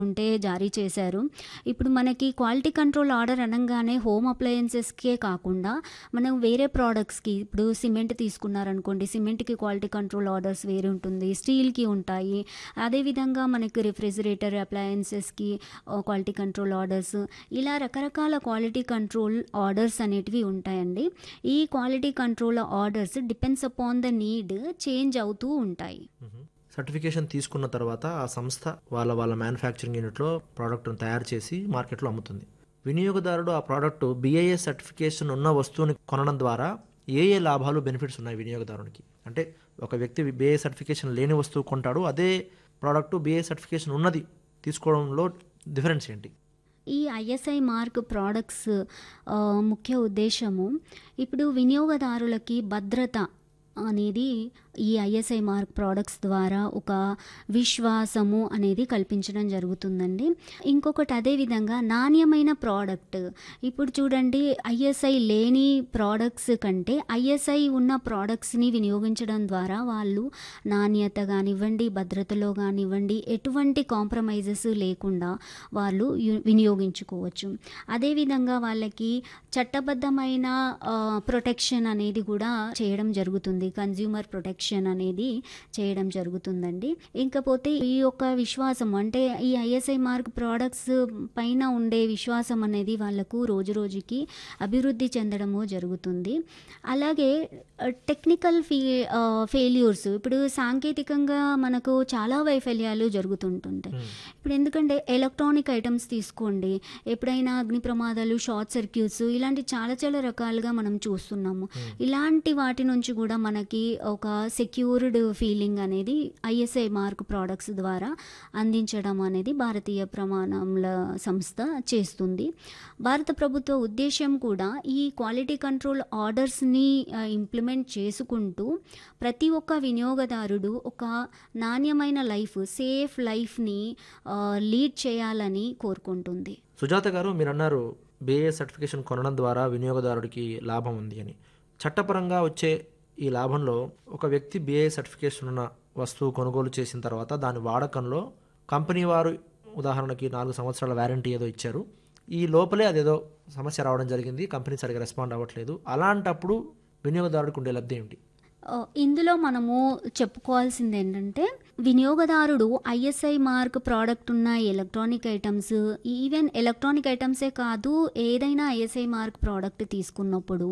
ఉంటే జారీ చేశారు. ఇప్పుడు మనకి క్వాలిటీ కంట్రోల్ ఆర్డర్ అనంగానే హోమ్ అప్లయెన్సెస్‌కే కాకుండా మనం వేరే ప్రొడక్ట్స్‌కి ఇప్పుడు సిమెంట్ తీసుకున్నారనుకోండి. సిమెంట్‌కి క్వాలిటీ కంట్రోల్ ఆర్డర్స్ వేరే ఉంటుంది. స్టీల్‌కి ఉంటాయి. అదేవిధంగా మనకి రిఫ్రిజిరేటర్ అప్లయెన్సెస్‌కి ఆహ్, క్వాలిటీ కంట్రోల్ ఆర్డర్స్ ఇలా రకరకాల క్వాలిటీ కంట్రోల్ ఆర్డర్స్ అనేటివి ఉంటాయండి. ఈ quality control orders depends upon the need change అవుతూ ఉంటాయి. హుహు. సర్టిఫికేషన్ తీసుకున్న తర్వాత ఆ సంస్థ వాళ్ళ వాళ్ళ మ్యానుఫ్యాక్చరింగ్ యూనిట్‌లో ప్రోడక్ట్‌ని తయారు చేసి మార్కెట్‌లో అమ్ముతుంది. వినియోగదారుడు ఆ ప్రోడక్ట్ బీఐఎస్ సర్టిఫికేషన్ ఉన్న వస్తువుని కొనడం ద్వారా ఏ ఏ లాభాలు, బెనిఫిట్స్ ఉన్నాయి వినియోగదారునికి? అంటే ఒక వ్యక్తి బీఐ సర్టిఫికేషన్ లేని వస్తువు కొంటాడు. అదే ప్రోడక్ట్ బీఐ సర్టిఫికేషన్ ఉన్నది తీసుకోవడంలో డిఫరెన్స్ ఏంటి? ఈ ఐఎస్ఐ మార్క్ ప్రొడక్ట్స్ ఆహ్, ముఖ్య ఉద్దేశ్యము ఇప్పుడు వినియోగదారులకి భద్రత అనేది ఈ ఐఎస్ఐ మార్క్ ప్రొడక్ట్స్ ద్వారా ఒక విశ్వాసము అనేది కల్పించడం జరుగుతుందండి. ఇంకొకటి అదే విధంగా నాణ్యమైన ప్రోడక్ట్ ఇప్పుడు చూడండి ఐఎస్ఐ లేని ప్రొడక్ట్స్ కంటే ఐఎస్ఐ ఉన్న ప్రొడక్ట్స్‌ని వినియోగించడం ద్వారా వాళ్ళు నాణ్యత గానివ్వండి, భద్రతలో గానివ్వండి ఎటువంటి కాంప్రమైజెస్ లేకుండా వాళ్ళు యు వినియోగించుకోవచ్చు. అదేవిధంగా వాళ్ళకి చట్టబద్ధమైన ఆహ్, ప్రొటెక్షన్ అనేది కూడా చేయడం జరుగుతుంది. కన్స్యూమర్ ప్రొటెక్షన్ అనేది చేయడం జరుగుతుందండి. ఇంకపోతే ఈ యొక్క విశ్వాసం అంటే ఈ ఐఎస్ఐ మార్క్ ప్రొడక్ట్స్ పైన ఉండే విశ్వాసం అనేది వాళ్ళకు రోజురోజుకి అభివృద్ధి చెందడము జరుగుతుంది. అలాగే ఆహ్, టెక్నికల్ ఫీ ఆహ్, ఫెయిల్యూర్స్ ఇప్పుడు సాంకేతికంగా మనకు చాలా వైఫల్యాలు జరుగుతుంటుంటాయి. హ్మ్. ఇప్పుడు ఎందుకంటే ఎలక్ట్రానిక్ ఐటెమ్స్ తీసుకోండి. ఎప్పుడైనా అగ్ని ప్రమాదాలు, షార్ట్ సర్క్యూట్స్ ఇలాంటి చాలా చాలా రకాలుగా మనం చూస్తున్నాము. హ్మ్. ఇలాంటి వాటి నుంచి కూడా మనకి ఒక సెక్యూర్డ్ ఫీలింగ్ అనేది ఐఎస్ఐ మార్క్ ప్రొడక్ట్స్ ద్వారా అందించడం అనేది భారతీయ ప్రమాణముల సంస్థ చేస్తుంది. భారత ప్రభుత్వ ఉద్దేశ్యం కూడా ఈ క్వాలిటీ కంట్రోల్ ఆర్డర్స్‌ని ఆహ్, ఇంప్లిమెంట్ చేసుకుంటూ ప్రతి ఒక్క వినియోగదారుడు ఒక నాణ్యమైన లైఫ్, సేఫ్ లైఫ్‌ని ఆహ్, లీడ్ చేయాలని కోరుకుంటుంది. సుజాత గారు మీరన్నారు బీఏ సర్టిఫికేషన్ కొనడం ద్వారా వినియోగదారుడికి లాభం ఉంది అని. చట్టపరంగా వచ్చే ఈ లాభంలో ఒక వ్యక్తి బీఏ సర్టిఫికేషన్ ఉన్న వస్తువు కొనుగోలు చేసిన తర్వాత దాని వాడకంలో కంపెనీ వారు ఉదాహరణకి 4 సంవత్సరాల వారంటీ ఏదో ఇచ్చారు. ఈ లోపలే అదేదో సమస్య రావడం జరిగింది. కంపెనీ సరిగ్గా రెస్పాండ్ అవ్వట్లేదు. అలాంటప్పుడు వినియోగదారుడికి ఉండే లబ్ధి ఏమిటి? ఆహ్, ఇందులో మనము చెప్పుకోవాల్సిందేంటంటే వినియోగదారుడు ఐఎస్ఐ మార్క్ ప్రొడక్ట్ ఉన్న ఎలక్ట్రానిక్ ఐటెమ్స్ ఈవెన్ ఎలక్ట్రానిక్ ఐటెమ్సే కాదు ఏదైనా ఐఎస్ఐ మార్క్ ప్రొడక్ట్ తీసుకున్నప్పుడు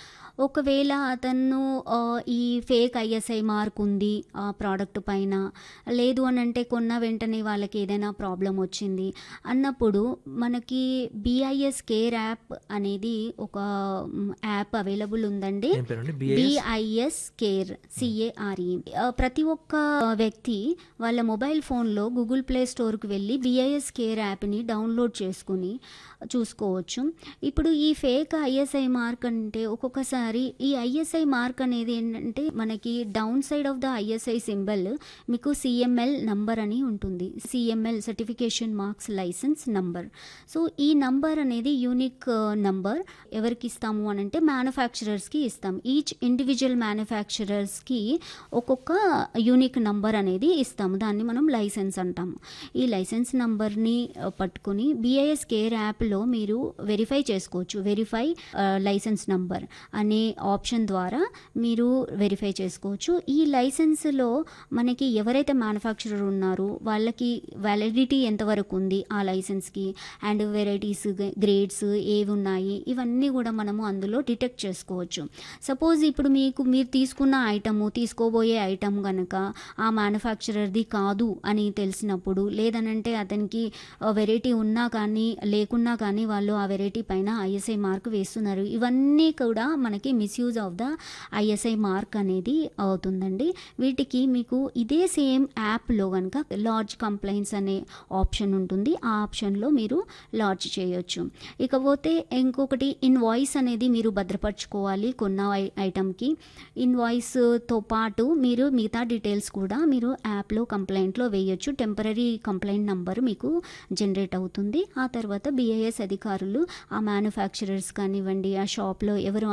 ఒకవేళ అతను ఆహ్, ఈ ఫేక్ ఐఎస్ఐ మార్క్ ఉంది ఆ ప్రొడక్ట్ పైన. లేదు అనంటే కొన్న వెంటనే వాళ్ళకి ఏదైనా ప్రాబ్లమ్ వచ్చింది అన్నప్పుడు మనకి బీఐఎస్ కేర్ యాప్ అనేది ఒక హ్మ్, యాప్ అవైలబుల్ ఉందండి. ఏం పేరండి? BIS? BIS care C A R E. Ah, ప్రతి ఒక్క వ్యక్తి వాళ్ళ మొబైల్ ఫోన్‌లో గూగుల్ ప్లే స్టోర్‌కి వెళ్ళి బీఐఎస్ కేర్ యాప్‌ని డౌన్లోడ్ చేసుకొని చూసుకోవచ్చు. ఇప్పుడు ఈ ఫేక్ ఐఎస్ఐ మార్క్ అంటే ఒక్కొక్కసారి ఈ ఐఎస్ఐ మార్క్ అనేది ఏంటంటే మనకి down side of the ISI symbol మీకు సీఎంఎల్ నంబర్ అని ఉంటుంది. CML certification marks licence number. So ఈ నంబర్ అనేది యూనిక్ నంబర్ ఎవరికి ఇస్తాము అనంటే మ్యానుఫ్యాక్చరర్స్‌కి ఇస్తాం. ఈచ్ ఇండివిడ్యువల్ మ్యానుఫ్యాక్చరర్స్‌కి ఒక్కొక్క యూనిక్ నంబర్ అనేది ఇస్తాము. దాన్ని మనం లైసెన్స్ అంటాము. ఈ లైసెన్స్ నంబర్‌ని ఆహ్, పట్టుకొని బీఐఎస్ కేర్ యాప్‌లో మీరు వెరిఫై చేసుకోవచ్చు. వెరిఫై ఆహ్, లైసెన్స్ నంబర్ అనే ఆప్షన్ ద్వారా మీరు వెరిఫై చేసుకోవచ్చు. ఈ లైసెన్స్‌లో మనకి ఎవరైతే మ్యానుఫ్యాక్చరర్ ఉన్నారో వాళ్ళకి వ్యాలిడిటీ ఎంతవరకు ఉంది ఆ లైసెన్స్‌కి అండ్ వెరైటీస్, గ్రేడ్స్ ఏవున్నాయి ఇవన్నీ కూడా మనము అందులో డిటెక్ట్ చేసుకోవచ్చు. సపోజ్ ఇప్పుడు మీకు మీరు తీసుకున్న ఐటెము తీసుకోబోయే ఐటెమ్ గనక ఆ మ్యానుఫ్యాక్చరర్‌ది కాదు అని తెలిసినప్పుడు లేదనంటే అతనికి ఆహ్, వెరైటీ ఉన్నా కానీ లేకున్నా కానీ వాళ్ళు ఆ వెరైటీ పైన ఐఎస్ఐ మార్క్ వేస్తున్నారు. ఇవన్నీ కూడా మనకి misuse of the ISI mark అనేది అవుతుందండి. వీటికి మీకు ఇదే సేమ్ యాప్‌లో గనక లాడ్జ్ కంప్లెయింట్స్ అనే ఆప్షన్ ఉంటుంది. ఆ ఆప్షన్‌లో మీరు లాడ్జ్ చేయొచ్చు. ఇకపోతే ఇంకొకటి ఇన్వాయిస్ అనేది మీరు భద్రపరచుకోవాలి కొన్న ఐ ఐటెమ్‌కి. ఇన్వాయిస్‌తో పాటు మీరు మిగతా డీటెయిల్స్ కూడా మీరు యాప్‌లో కంప్లెయింట్‌లో వేయొచ్చు. టెంపరరీ కంప్లెయింట్ నంబర్ మీకు జనరేట్ అవుతుంది. ఆ తర్వాత బీఐఎస్ అధికారులు ఆ మ్యానుఫ్యాక్చరర్స్ కానివ్వండి, ఆ షాప్‌లో ఎవరు అయితే అమ్మే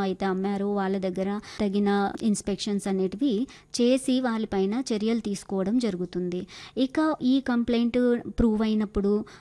అమ్మారో వాళ్ళ దగ్గర తగిన ఇన్స్పెక్షన్స్ అనేటివి చేసి వాళ్ళపైన చర్యలు తీసుకోవడం జరుగుతుంది ఇక ఈ కంప్లైంట్ ప్రూవ్ అయినప్పుడు